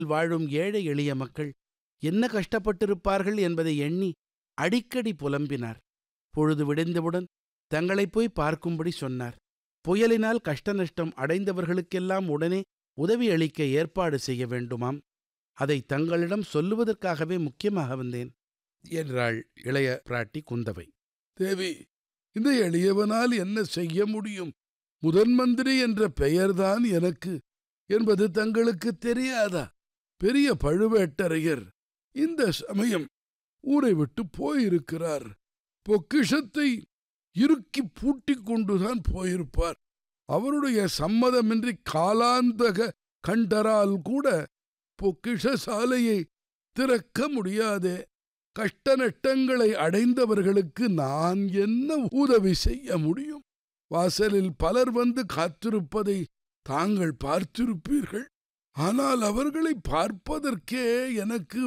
வாழும் ஏழை எளிய மக்கள் என்ன கஷ்டப்பட்டிருப்பார்கள் என்பதை எண்ணி அடிக்கடி புலம்பினார் பொழுது விடிந்தவுடன் தங்களைப் போய் பார்க்கும்படி சொன்னார் புயலினால் கஷ்ட நஷ்டம் அடைந்தவர்களுக்கெல்லாம் உடனே உதவி அளிக்க ஏற்பாடு செய்ய வேண்டுமாம் அதை தங்களிடம் சொல்லுவதற்காகவே முக்கியமாக வந்தேன் என்றாள் இளைய பிராட்டி குந்தவை தேவி இந்த எளியவனால் என்ன செய்ய முடியும் முதன் மந்திரி என்ற பெயர்தான் எனக்கு என்பது தங்களுக்கு தெரியாதா பெரிய பழுவேட்டரையர் இந்த சமயம் ஊரை விட்டு போயிருக்கிறார் பொக்கிஷத்தை இறுக்கி பூட்டிக் கொண்டுதான் போயிருப்பார் அவருடைய சம்மதமின்றி காலாந்தக கண்டரால் கூட பொக்கிஷ சாலையை திறக்க முடியாதே கஷ்ட நட்டங்களை அடைந்தவர்களுக்கு நான் என்ன உதவி செய்ய முடியும் வாசலில் பலர் வந்து காத்திருப்பதை தாங்கள் பார்த்திருப்பீர்கள் ஆனால் அவர்களை பார்ப்பதற்கே எனக்கு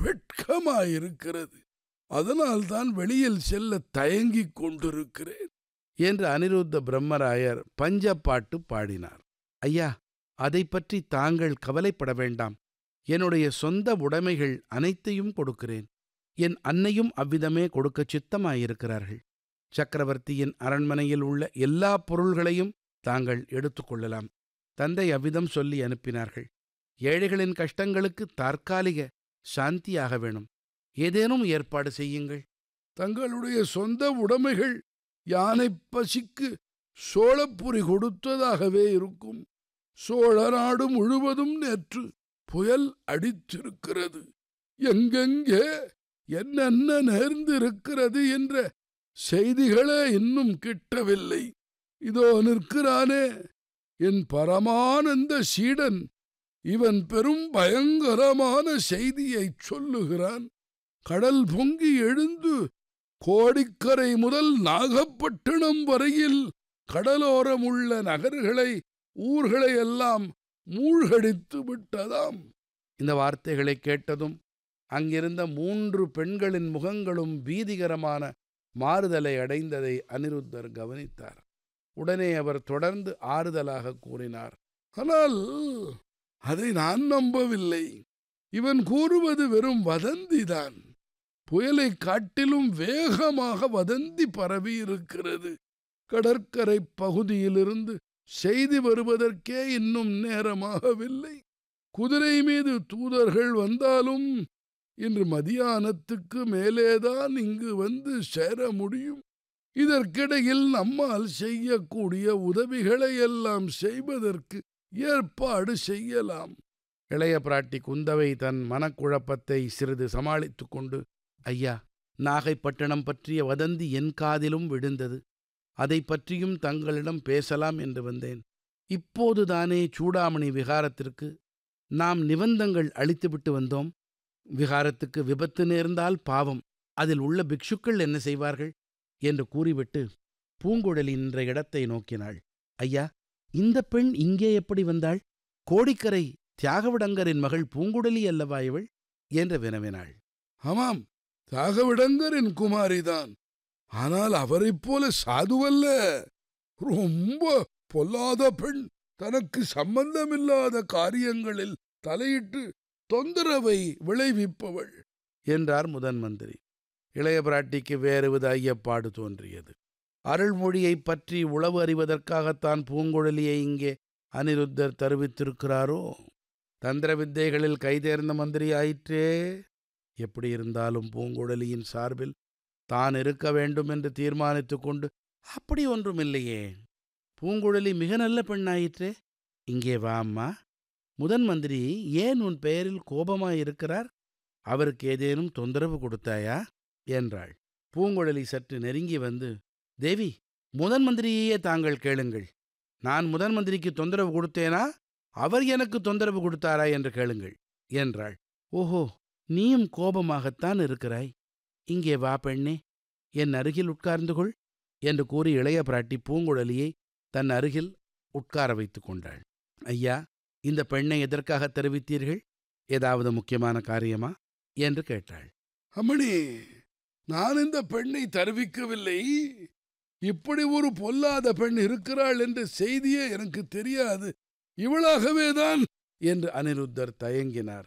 வெட்கமாயிருக்கிறது அதனால்தான் வெளியில் செல்ல தயங்கிக் கொண்டிருக்கிறேன் என்று அனிருத்த பிரம்மராயர் பஞ்சப்பாட்டு பாடினார் ஐயா அதை பற்றி தாங்கள் கவலைப்பட வேண்டாம் என்னுடைய சொந்த உடைமைகள் அனைத்தையும் கொடுக்கிறேன் என் அன்னையும் அவ்விதமே கொடுக்கச் சித்தமாயிருக்கிறார்கள் சக்கரவர்த்தியின் அரண்மனையில் உள்ள எல்லா பொருள்களையும் தாங்கள் எடுத்துக்கொள்ளலாம் தந்தை அவ்விதம் சொல்லி அனுப்பினார்கள் ஏழைகளின் கஷ்டங்களுக்கு தற்காலிக சாந்தியாக வேணும் ஏதேனும் ஏற்பாடு செய்யுங்கள் தங்களுடைய சொந்த உடைமைகள் யானை பசிக்கு சோழப்புரி கொடுத்ததாகவே இருக்கும் சோழ நாடு முழுவதும் நேற்று புயல் அடித்திருக்கிறது எங்கெங்கே என்னென்ன நேர்ந்திருக்கிறது என்ற செய்திகளே இன்னும் கிட்டவில்லை இதோ நிற்கிறானே என் பரமானந்த சீடன் இவன் பெரும் பயங்கரமான செய்தியைச் சொல்லுகிறான் கடல் பொங்கி எழுந்து கோடிக்கரை முதல் நாகப்பட்டினம் வரையில் கடலோரமுள்ள நகர்களை ஊர்களை எல்லாம் மூழ்கடித்து விட்டதாம் இந்த வார்த்தைகளை கேட்டதும் அங்கிருந்த மூன்று பெண்களின் முகங்களும் பீதிகரமான மாறுதலை அடைந்ததை அனிருத்தர் கவனித்தார் உடனே அவர் தொடர்ந்து ஆறுதலாக கூறினார் ஆனால் அதை நான் நம்பவில்லை இவன் கூறுவது வெறும் வதந்திதான் புயலைக் காட்டிலும் வேகமாக வதந்தி பரவியிருக்கிறது கடற்கரை பகுதியிலிருந்து செய்தி வருவதற்கே இன்னும் நேரமாகவில்லை குதிரை மீது தூதர்கள் வந்தாலும் இன்று மதியானத்துக்கு மேலேதான் இங்கு வந்து சேர முடியும் இதற்கிடையில் நம்மால் செய்யக்கூடிய உதவிகளை எல்லாம் செய்வதற்கு ஏற்பாடு செய்யலாம் இளைய பிராட்டி குந்தவை தன் மனக்குழப்பத்தை சிறிது சமாளித்துக் கொண்டு ஐயா நாகைப்பட்டினம் பற்றிய வதந்தி என் காதிலும் விழுந்தது அதை பற்றியும் தங்களிடம் பேசலாம் என்று வந்தேன் இப்போதுதானே சூடாமணி விகாரத்திற்கு நாம் நிபந்தங்கள் அளித்துவிட்டு வந்தோம் விகாரத்துக்கு விபத்து நேர்ந்தால் பாவம் அதில் உள்ள பிக்ஷுக்கள் என்ன செய்வார்கள் என்று கூறிவிட்டு பூங்குழலி நின்ற இடத்தை நோக்கினாள் ஐயா இந்த பெண் இங்கே எப்படி வந்தாள் கோடிக்கரை தியாகவிடங்கரின் மகள் பூங்குழலி அல்லவா இவள் என்று வினவினாள் ஆமாம் தியாகவிடங்கரின் குமாரிதான் ஆனால் அவரைப் போல சாதுவல்ல ரொம்ப பொல்லாத பெண் தனக்கு சம்பந்தமில்லாத காரியங்களில் தலையிட்டு தொந்தரவை விளைவிப்பவள் என்றார் முதன் மந்திரி இளைய பிராட்டிக்கு வேறுவித ஐயப்பாடு தோன்றியது அருள்மொழியைப் பற்றி உளவு அறிவதற்காகத்தான் பூங்குழலியை இங்கே அனிருத்தர் தருவித்திருக்கிறாரோ தந்திர வித்தைகளில் கைதேர்ந்த மந்திரி ஆயிற்றே எப்படி இருந்தாலும் பூங்குழலியின் சார்பில் தான் இருக்க வேண்டும் என்று தீர்மானித்துக் கொண்டு அப்படி ஒன்றுமில்லையே பூங்குழலி மிக நல்ல பெண்ணாயிற்றே இங்கே வா அம்மா முதன் மந்திரி ஏன் உன் பெயரில் கோபமாயிருக்கிறார் அவருக்கு ஏதேனும் தொந்தரவு கொடுத்தாயா என்றாள் பூங்குழலி சற்று நெருங்கி வந்து தேவி முதன் மந்திரியையே தாங்கள் கேளுங்கள் நான் முதன் மந்திரிக்கு தொந்தரவு கொடுத்தேனா அவர் எனக்கு தொந்தரவு கொடுத்தாரா என்று கேளுங்கள் என்றாள் ஓஹோ நீயும் கோபமாகத்தான் இருக்கிறாய் இங்கே வா பெண்ணே என் அருகில் உட்கார்ந்து கொள் என்று கூறி இளைய பிராட்டி பூங்குழலியை தன் அருகில் உட்கார வைத்துக் கொண்டாள் ஐயா இந்த பெண்ணை எதற்காக தெரிவித்தீர்கள் ஏதாவது முக்கியமான காரியமா என்று கேட்டாள் அம்மணி நான் இந்த பெண்ணை தருவிக்கவில்லை இப்படி ஒரு பொல்லாத பெண் இருக்கிறாள் என்ற செய்தியே எனக்கு தெரியாது இவளாகவேதான் என்று அனிருத்தர் தயங்கினார்